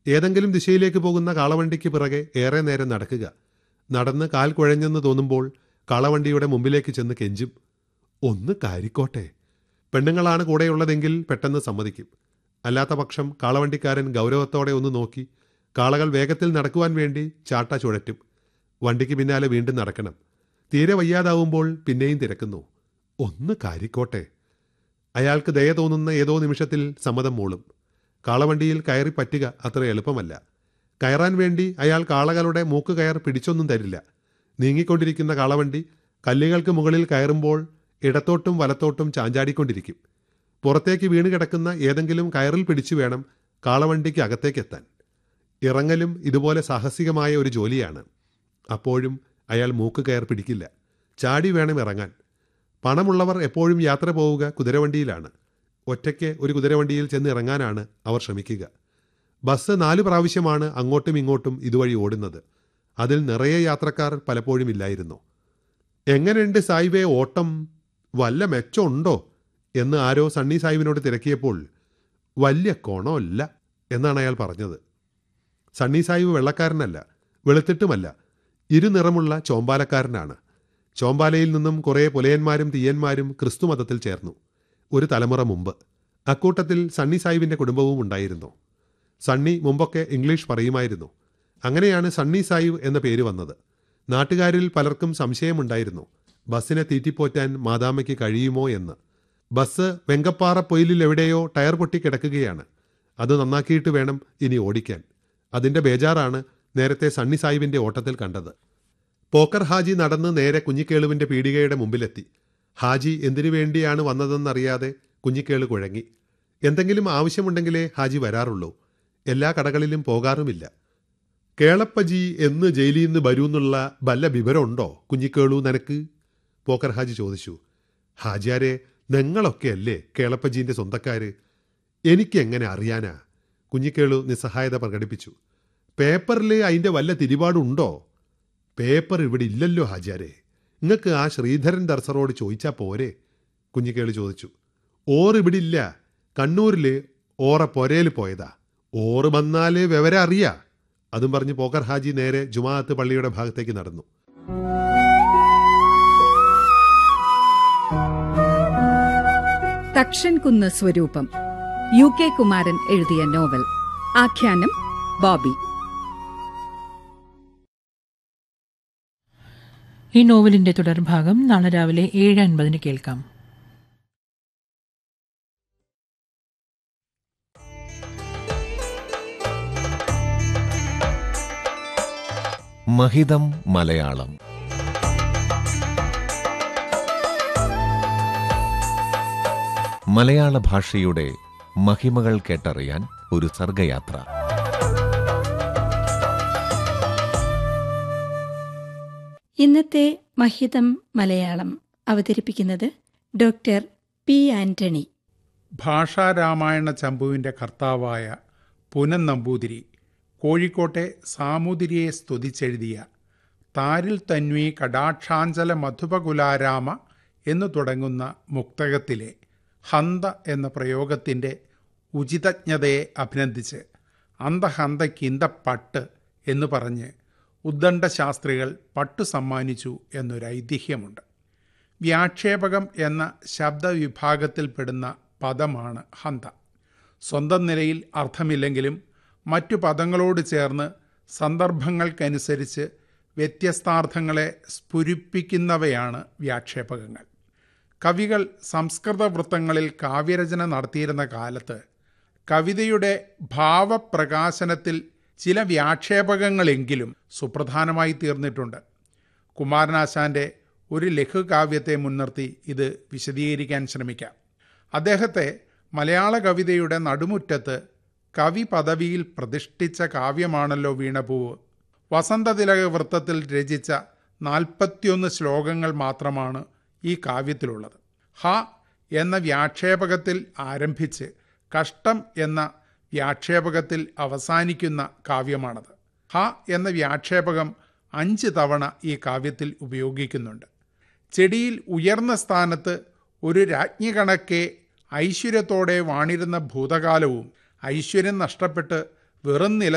ഏതെങ്കിലും ദിശയിലേക്ക് പോകുന്ന കാളവണ്ടിക്ക് പിറകെ ഏറെ നേരം നടക്കുക നടന്ന് കാൽ കുഴഞ്ഞെന്ന് തോന്നുമ്പോൾ കാളവണ്ടിയുടെ മുമ്പിലേക്ക് ചെന്ന് കെഞ്ചും ഒന്ന് കാരിക്കോട്ടെ പെണ്ണുങ്ങളാണ് കൂടെയുള്ളതെങ്കിൽ പെട്ടെന്ന് സമ്മതിക്കും അല്ലാത്ത പക്ഷം കാളവണ്ടിക്കാരൻ ഗൗരവത്തോടെ ഒന്ന് നോക്കി കാളകൾ വേഗത്തിൽ നടക്കുവാൻ വേണ്ടി ചാട്ട ചുഴറ്റും വണ്ടിക്ക് പിന്നാലെ വീണ്ടും നടക്കണം തീരെ വയ്യാതാവുമ്പോൾ പിന്നെയും തിരക്കുന്നു ഒന്ന് കാരിക്കോട്ടെ അയാൾക്ക് ദയ തോന്നുന്ന ഏതോ നിമിഷത്തിൽ സമ്മതം മൂളും കാളവണ്ടിയിൽ കയറി പറ്റുക അത്ര എളുപ്പമല്ല കയറാൻ വേണ്ടി അയാൾ കാളകളുടെ മൂക്ക് കയർ പിടിച്ചൊന്നും തരില്ല നീങ്ങിക്കൊണ്ടിരിക്കുന്ന കാളവണ്ടി കല്ലുകൾക്ക് മുകളിൽ കയറുമ്പോൾ ഇടത്തോട്ടും വലത്തോട്ടും ചാഞ്ചാടിക്കൊണ്ടിരിക്കും പുറത്തേക്ക് വീണ് കിടക്കുന്ന ഏതെങ്കിലും കയറിൽ പിടിച്ചു വേണം കാളവണ്ടിക്ക് അകത്തേക്കെത്താൻ ഇറങ്ങലും ഇതുപോലെ സാഹസികമായ ഒരു ജോലിയാണ് അപ്പോഴും അയാൾ മൂക്ക് കയർ പിടിക്കില്ല ചാടി വേണം ഇറങ്ങാൻ പണമുള്ളവർ എപ്പോഴും യാത്ര പോവുക കുതിരവണ്ടിയിലാണ് ഒറ്റയ്ക്ക് ഒരു കുതിരവണ്ടിയിൽ ചെന്ന് ഇറങ്ങാനാണ് അവർ ശ്രമിക്കുക ബസ് നാല് പ്രാവശ്യമാണ് അങ്ങോട്ടും ഇങ്ങോട്ടും ഇതുവഴി ഓടുന്നത് അതിൽ നിറയെ യാത്രക്കാർ പലപ്പോഴും ഇല്ലായിരുന്നു എങ്ങനെയുണ്ട് സായിബേ ഓട്ടം വല്ല മെച്ചമുണ്ടോ എന്ന് ആരോ സണ്ണി സാഹിബിനോട് തിരക്കിയപ്പോൾ വലിയ കോണമല്ല എന്നാണ് അയാൾ പറഞ്ഞത് സണ്ണി സാഹിബ് വെള്ളക്കാരനല്ല വെളുത്തിട്ടുമല്ല ഇരുനിറമുള്ള ചോമ്പാലക്കാരനാണ് ചോമ്പാലയിൽ നിന്നും കുറേ പുലയന്മാരും തീയന്മാരും ക്രിസ്തുമതത്തിൽ ചേർന്നു ഒരു തലമുറ മുമ്പ് അക്കൂട്ടത്തിൽ സണ്ണി സാഹിബിന്റെ കുടുംബവും ഉണ്ടായിരുന്നു സണ്ണി മുമ്പൊക്കെ ഇംഗ്ലീഷ് പറയുമായിരുന്നു അങ്ങനെയാണ് സണ്ണി സാഹിബ് എന്ന പേര് വന്നത് നാട്ടുകാരിൽ പലർക്കും സംശയമുണ്ടായിരുന്നു ബസ്സിനെ തീറ്റിപ്പോറ്റാൻ മാതാമയ്ക്ക് കഴിയുമോ എന്ന് ബസ് വെങ്കപ്പാറ പൊയിലിൽ എവിടെയോ ടയർ പൊട്ടി കിടക്കുകയാണ് അത് നന്നാക്കിയിട്ട് വേണം ഇനി ഓടിക്കാൻ അതിന്റെ ബേജാറാണ് നേരത്തെ സണ്ണി സാഹിബിന്റെ ഓട്ടത്തിൽ കണ്ടത് പോക്കർ ഹാജി നടന്ന് നേരെ കുഞ്ഞിക്കേളുവിന്റെ പീടികയുടെ മുമ്പിലെത്തി ഹാജി എന്തിനു വേണ്ടിയാണ് വന്നതെന്നറിയാതെ കുഞ്ഞിക്കേള് കുഴങ്ങി എന്തെങ്കിലും ആവശ്യമുണ്ടെങ്കിലേ ഹാജി വരാറുള്ളൂ എല്ലാ കടകളിലും പോകാറുമില്ല കേളപ്പജി എന്ന് ജയിലിൽ നിന്ന് വരൂന്നുള്ള വല്ല വിവരമുണ്ടോ കുഞ്ഞിക്കേളു നിനക്ക് പോക്കർ ഹാജി ചോദിച്ചു ഹാജിയാരെ നിങ്ങളൊക്കെയല്ലേ കേളപ്പജീന്റെ സ്വന്തക്കാര് എനിക്കെങ്ങനെ അറിയാനാ കുഞ്ഞിക്കേളു നിസ്സഹായത പ്രകടിപ്പിച്ചു പേപ്പറിൽ അതിൻ്റെ വല്ല തിരിപാടുണ്ടോ പേപ്പർ ഇവിടെ ഇല്ലല്ലോ ഹാജിയാരെ നിങ്ങൾക്ക് ആ ശ്രീധരൻ ദർശറോട് ചോദിച്ചാൽ പോരെ കുഞ്ഞിക്കേളി ചോദിച്ചു ഓർ ഇവിടെ ഇല്ല കണ്ണൂരിൽ ഓറ പൊരയിൽ പോയതാ ഓറ് വന്നാലേ വിവരം അറിയാ അതും പറഞ്ഞ് പോക്കർ ഹാജി നേരെ ജുമാഅത്ത് പള്ളിയുടെ ഭാഗത്തേക്ക് നടന്നു തക്ഷൻകുന്ന് സ്വരൂപം യു കെ കുമാരൻ എഴുതിയ നോവൽ ആഖ്യാനം ബോബി ഈ നോവലിന്റെ തുടർഭാഗം നാളെ രാവിലെ ഏഴ് അൻപതിന് കേൾക്കാം മഹിതം മലയാളം മലയാള ഭാഷയുടെ മഹിമകൾ കേട്ടറിയാൻ ഒരു സർഗയാത്ര ഇന്നത്തെ മഹിതം മലയാളം അവതരിപ്പിക്കുന്നത് ഡോക്ടർ പി ആന്റണി ഭാഷാരാമായണ ചമ്പുവിൻ്റെ കർത്താവായ പുനൻ നമ്പൂതിരി കോഴിക്കോട്ടെ സാമൂതിരിയെ സ്തുതിച്ചെഴുതിയ താരിൽ തന്വി കടാക്ഷാഞ്ചല മധുപകുലാരാമ എന്നു തുടങ്ങുന്ന മുക്തകത്തിലെ ഹന്ത എന്ന പ്രയോഗത്തിൻ്റെ ഉചിതജ്ഞതയെ അഭിനന്ദിച്ച് അന്തഹന്തക്കിന്ത പട്ട് എന്ന് പറഞ്ഞ് ഉദ്ദണ്ഡ ശാസ്ത്രികൾ പട്ടു സമ്മാനിച്ചു എന്നൊരു ഐതിഹ്യമുണ്ട് വ്യാക്ഷേപകം എന്ന ശബ്ദവിഭാഗത്തിൽപ്പെടുന്ന പദമാണ് ഹന്ത സ്വന്തം നിലയിൽ അർത്ഥമില്ലെങ്കിലും മറ്റു പദങ്ങളോട് ചേർന്ന് സന്ദർഭങ്ങൾക്കനുസരിച്ച് വ്യത്യസ്താർത്ഥങ്ങളെ സ്ഫുരിപ്പിക്കുന്നവയാണ് വ്യാക്ഷേപകങ്ങൾ കവികൾ സംസ്കൃത വൃത്തങ്ങളിൽ കാവ്യരചന നടത്തിയിരുന്ന കാലത്ത് കവിതയുടെ ഭാവപ്രകാശനത്തിൽ ചില വ്യാക്ഷേപകങ്ങളെങ്കിലും സുപ്രധാനമായി തീർന്നിട്ടുണ്ട് കുമാരനാശാന്റെ ഒരു ലഘുകാവ്യത്തെ മുൻനിർത്തി ഇത് വിശദീകരിക്കാൻ ശ്രമിക്കാം അദ്ദേഹത്തെ മലയാള കവിതയുടെ നടുമുറ്റത്ത് കവി പദവിയിൽ പ്രതിഷ്ഠിച്ച കാവ്യമാണല്ലോ വീണപൂവ് വസന്തതിലക വൃത്തത്തിൽ രചിച്ച നാൽപ്പത്തിയൊന്ന് ശ്ലോകങ്ങൾ മാത്രമാണ് ഈ കാവ്യത്തിലുള്ളത് ഹ എന്ന വ്യാക്ഷേപകത്തിൽ ആരംഭിച്ച് കഷ്ടം എന്ന വ്യാക്ഷേപകത്തിൽ അവസാനിക്കുന്ന കാവ്യമാണത് ഹ എന്ന വ്യാക്ഷേപകം അഞ്ച് തവണ ഈ കാവ്യത്തിൽ ഉപയോഗിക്കുന്നുണ്ട് ചെടിയിൽ ഉയർന്ന സ്ഥാനത്ത് ഒരു രാജ്ഞി കണക്കെ ഐശ്വര്യത്തോടെ വാണിരുന്ന ഭൂതകാലവും ഐശ്വര്യം നഷ്ടപ്പെട്ട് വെറും നില